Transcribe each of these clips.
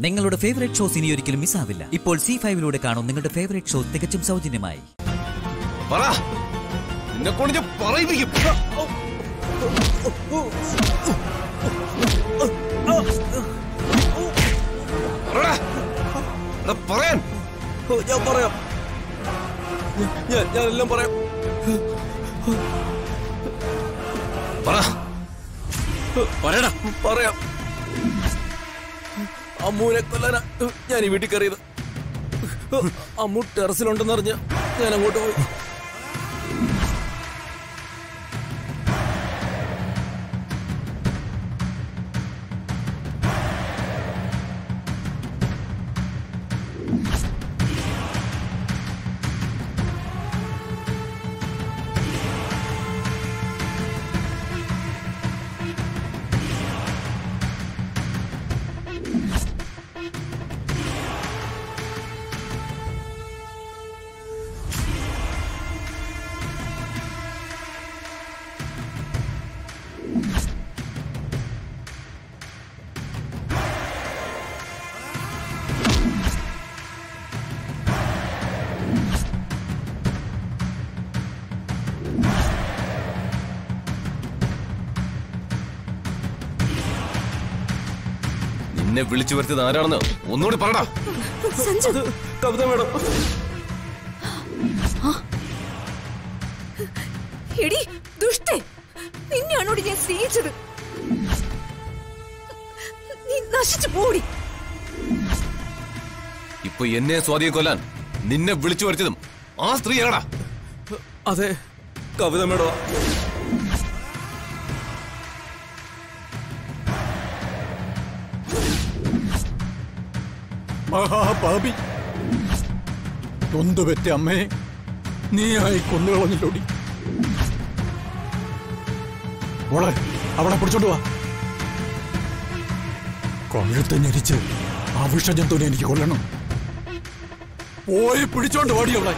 നിങ്ങളുടെ favourite shows ഇനി ഒരിക്കലും മിസ്സാവില്ല ഇപ്പോൾ സി ഫൈവിലൂടെ കാണും നിങ്ങളുടെ ഫേവറേറ്റ് ഷോ തികച്ചും സൗജന്യമായി പറ നിന്നെ കൊണ്ട് ഞാൻ പറയിപ്പിക്കും പറടാ. എടാ, പറയാൻ ഓ, ഞാൻ പറയാം ഞാൻ ഞാനെല്ലാം പറയാം പറ പറയടാ പറയാം അമ്മൂനെ കൊല്ലാനാ ഞാൻ ഈ വീട്ടിൽ കയറിയത് അമ്മു ടെറസിലുണ്ടെന്നറിഞ്ഞ് ഞാൻ അങ്ങോട്ട് പോയി നിന്നെ വിളിച്ചു വരുത്തിയത് ആരാണെന്ന് ഒന്നുകൂടി പറടാ സഞ്ജു അത് കവിത മേഡം എടി ദുഷ്ടേ നിന്നെയാണോടി ഞാൻ സ്നേഹിച്ചത് നീ നശിച്ചു പോടി ഇപ്പൊ എന്നെ സ്വാധീനം കൊല്ലാൻ നിന്നെ വിളിച്ചു വരുത്തിയതും ആ സ്ത്രീ ആടാ അതെ കവിത മേഡം മഹാപാപി നൊന്തു പെറ്റ അമ്മയെ നീയായി കൊന്നുകളഞ്ഞില്ലോടി മോളെ അവളെ പിടിച്ചോണ്ട് വാ കഴുത്ത് ഞെരിച്ച് ആ വിഷജന്തുവിനെ എനിക്ക് കൊല്ലണം പോയി പിടിച്ചോണ്ട് വാടി അവളെ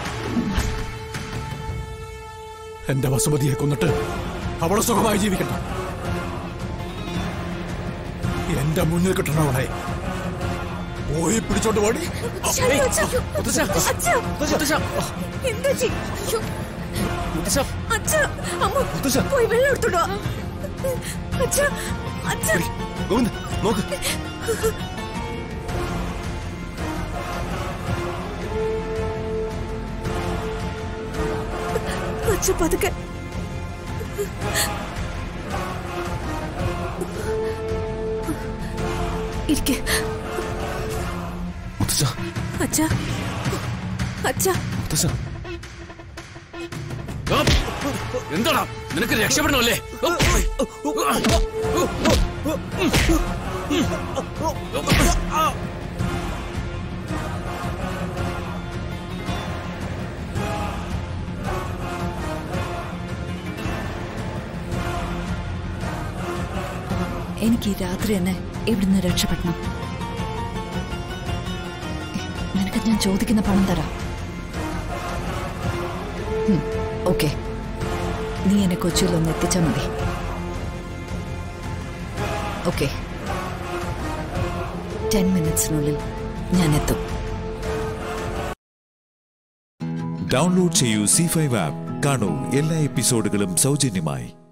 എന്റെ വസുമതിയെ കൊന്നിട്ട് അവളെ സുഖമായി ജീവിക്കട്ടെ എന്റെ മുന്നിൽ കിട്ടണം അവളെ പോയി പിടിച്ചോണ്ട് വാടി ശരി, അച്ഛാ. അച്ഛാ. എന്താ ചെയ്യ- അയ്യോ. അച്ഛാ, അമ്മ പോയി വെള്ളം എടുത്തോണ്ട് വാ. അച്ഛാ, അച്ഛാ. ഗോവിന്ദ് നോക്ക് അച്ഛ പതുക്കെ ഇരിക്കെ മുത്തച്ഛ അച്ഛ അച്ഛ മുത്തച്ഛ എന്താടാ നിനക്ക് രക്ഷപ്പെടണമല്ലേ എനിക്ക് ഈ രാത്രി തന്നെ ഇവിടുന്ന് രക്ഷപ്പെടണം നിനക്ക് ഞാൻ ചോദിക്കുന്ന പണം തരാം ഓക്കെ നീ എന്നെ കൊച്ചിയിൽ ഒന്ന് എത്തിച്ചാൽ മതി ഓക്കെ ടെൻ മിനിറ്റ്സിനുള്ളിൽ ഞാൻ എത്തും ഡൗൺലോഡ് ചെയ്യൂ സി ഫൈവ് ആപ്പ് കാണൂ എല്ലാ എപ്പിസോഡുകളും സൗജന്യമായി